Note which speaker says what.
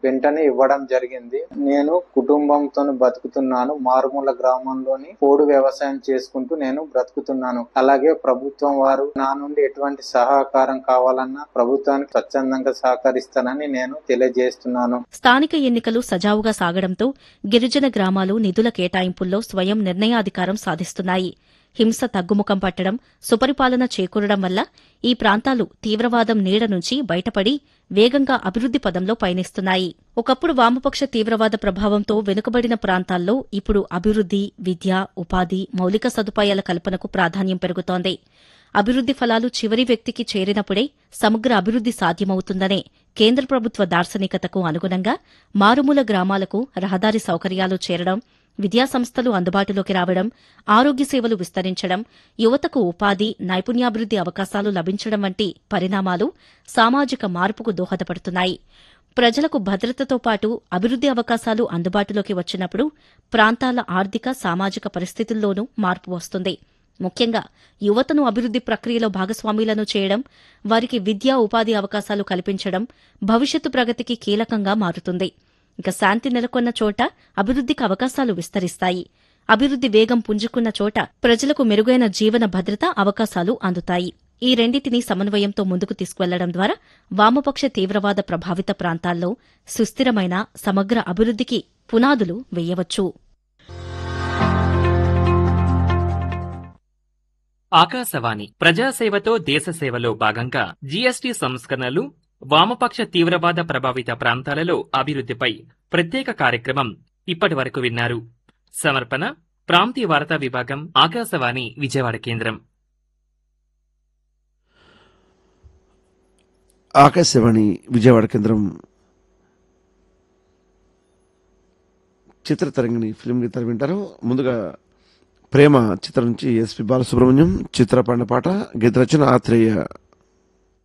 Speaker 1: వెంటనే ఇవ్వడం జరిగింది నేను కుటుంబంతో బతుకుతున్నాను మారుమూల గ్రామంలోని పోడు వ్యవసాయం చేసుకుంటూ నేను బ్రతుకుతున్నాను అలాగే ప్రభుత్వం వారు నా నుండి ఎటువంటి సహకారం కావాలన్నా ప్రభుత్వానికి స్వచ్ఛందంగా సహకరిస్తానని నేను తెలియజేస్తున్నాను
Speaker 2: స్థానిక ఎన్నికలు సజావుగా సాగడంతో గిరిజన గ్రామాలు నిధుల కేటాయింపుల్లో స్వయం నిర్ణయాధికారం సాధిస్తున్నాయి హింస తగ్గుముఖం పట్టడం సుపరిపాలన చేకూరడం వల్ల ఈ ప్రాంతాలు తీవ్రవాదం నీడ నుంచి బయటపడి వేగంగా అభివృద్ది పదంలో పయనిస్తున్నాయి ఒకప్పుడు వామపక్ష తీవ్రవాద ప్రభావంతో వెనుకబడిన ప్రాంతాల్లో ఇప్పుడు అభివృద్ది విద్య ఉపాధి మౌలిక సదుపాయాల కల్పనకు ప్రాధాన్యం పెరుగుతోంది అభివృద్ది ఫలాలు చివరి వ్యక్తికి చేరినప్పుడే సమగ్ర అభివృద్ది సాధ్యమవుతుందనే కేంద్ర ప్రభుత్వ దార్శనికతకు అనుగుణంగా మారుమూల గ్రామాలకు రహదారి సౌకర్యాలు చేరడం విద్యా సంస్థలు అందుబాటులోకి రావడం ఆరోగ్య సేవలు విస్తరించడం యువతకు ఉపాధి నైపుణ్యాభివృద్ది అవకాశాలు లభించడం వంటి పరిణామాలు సామాజిక మార్పుకు దోహదపడుతున్నాయి ప్రజలకు భద్రతతో పాటు అభివృద్ది అవకాశాలు అందుబాటులోకి వచ్చినప్పుడు ప్రాంతాల ఆర్థిక సామాజిక పరిస్థితుల్లోనూ మార్పు వస్తుంది ముఖ్యంగా యువతను అభివృద్ది ప్రక్రియలో భాగస్వాములను చేయడం వారికి విద్యా ఉపాధి అవకాశాలు కల్పించడం భవిష్యత్తు ప్రగతికి కీలకంగా మారుతుంది ఇక శాంతి నెలకొన్న చోట అభివృద్దికి అవకాశాలు విస్తరిస్తాయి అభివృద్ది వేగం పుంజుకున్న చోట ప్రజలకు మెరుగైన జీవన భద్రత అవకాశాలు అందుతాయి ఈ రెండింటినీ సమన్వయంతో ముందుకు తీసుకువెళ్లడం ద్వారా వామపక్ష తీవ్రవాద ప్రభావిత ప్రాంతాల్లో సుస్థిరమైన సమగ్ర అభివృద్దికి పునాదులు వేయవచ్చు
Speaker 3: ఆకాశవాణి ప్రజాసేవతో దేశసేవలో భాగంగా జీఎస్టీ సంస్కరణలు వామపక్ష తీవ్రవాద ప్రభావిత ప్రాంతాలలో అభివృద్ధిపై ప్రత్యేక కార్యక్రమం ఇప్పటి వరకు విన్నారు సమర్పణ ప్రాంతీయ వార్తా విభాగం ఆకాశవాణి విజయవాడ కేంద్రం
Speaker 4: ఆకాశవాణి విజయవాడ కేంద్రం చిత్రతరంగిణి ఫిల్మ్ గీతాలు వింటారు ముందుగా ప్రేమ చిత్రం నుంచి ఎస్పి బాలసుబ్రహ్మణ్యం చిత్రపండ పాట గీత రచన ఆత్రేయ